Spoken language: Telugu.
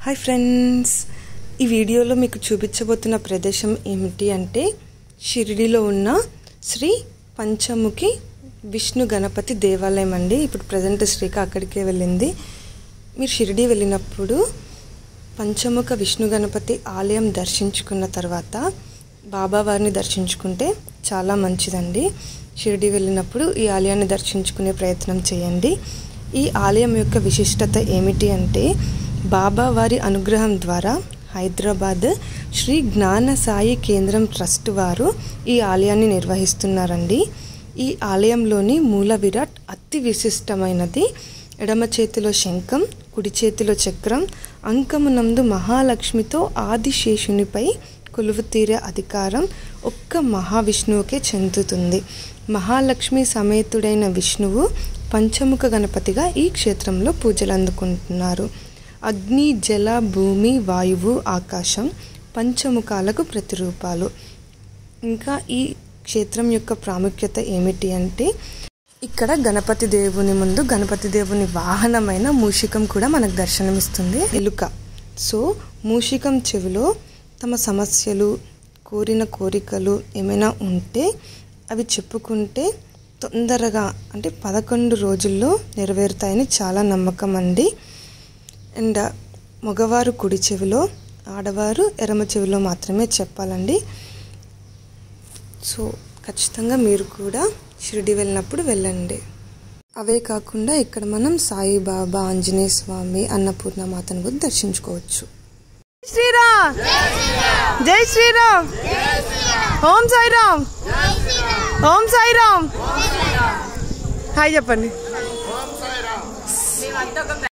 హాయ్ ఫ్రెండ్స్ ఈ వీడియోలో మీకు చూపించబోతున్న ప్రదేశం ఏమిటి అంటే షిరిడిలో ఉన్న శ్రీ పంచముఖి విష్ణు గణపతి దేవాలయం అండి ఇప్పుడు ప్రజెంట్ శ్రీక అక్కడికే వెళ్ళింది మీరు షిరిడి వెళ్ళినప్పుడు పంచముఖ విష్ణు గణపతి ఆలయం దర్శించుకున్న తర్వాత బాబావారిని దర్శించుకుంటే చాలా మంచిదండి షిరిడి వెళ్ళినప్పుడు ఈ ఆలయాన్ని దర్శించుకునే ప్రయత్నం చేయండి ఈ ఆలయం యొక్క విశిష్టత ఏమిటి అంటే బాబా వారి అనుగ్రహం ద్వారా హైదరాబాద్ శ్రీ జ్ఞాన సాయి కేంద్రం ట్రస్ట్ వారు ఈ ఆలయాన్ని నిర్వహిస్తున్నారండి ఈ ఆలయంలోని మూల విరాట్ అతి విశిష్టమైనది ఎడమ చేతిలో శంఖం కుడి చేతిలో చక్రం అంకమునందు మహాలక్ష్మితో ఆదిశేషునిపై కొలువు తీరే అధికారం ఒక్క మహావిష్ణువుకే చెందుతుంది మహాలక్ష్మి సమేతుడైన విష్ణువు పంచముఖ గణపతిగా ఈ క్షేత్రంలో పూజలు అందుకుంటున్నారు అగ్ని జల భూమి వాయువు ఆకాశం పంచముఖాలకు ప్రతిరూపాలు ఇంకా ఈ క్షేత్రం యొక్క ప్రాముఖ్యత ఏమిటి అంటే ఇక్కడ గణపతి దేవుని ముందు గణపతి దేవుని వాహనమైన మూషికం కూడా మనకు దర్శనమిస్తుంది ఎలుక సో మూషికం చెవిలో తమ సమస్యలు కోరిన కోరికలు ఏమైనా ఉంటే అవి చెప్పుకుంటే తొందరగా అంటే పదకొండు రోజుల్లో నెరవేరుతాయని చాలా నమ్మకం అండి అండ్ మగవారు కుడి చెవిలో ఆడవారు ఎడమ చెవిలో మాత్రమే చెప్పాలండి సో ఖచ్చితంగా మీరు కూడా షిరిడి వెళ్ళినప్పుడు వెళ్ళండి అవే కాకుండా ఇక్కడ మనం సాయిబాబా ఆంజనేయ స్వామి అన్నపూర్ణ మాతను కూడా దర్శించుకోవచ్చు శ్రీరామ్ జై శ్రీరామ్ ఓం సాయిరామ్ ఓం సాయిరామ్ హాయ్ చెప్పండి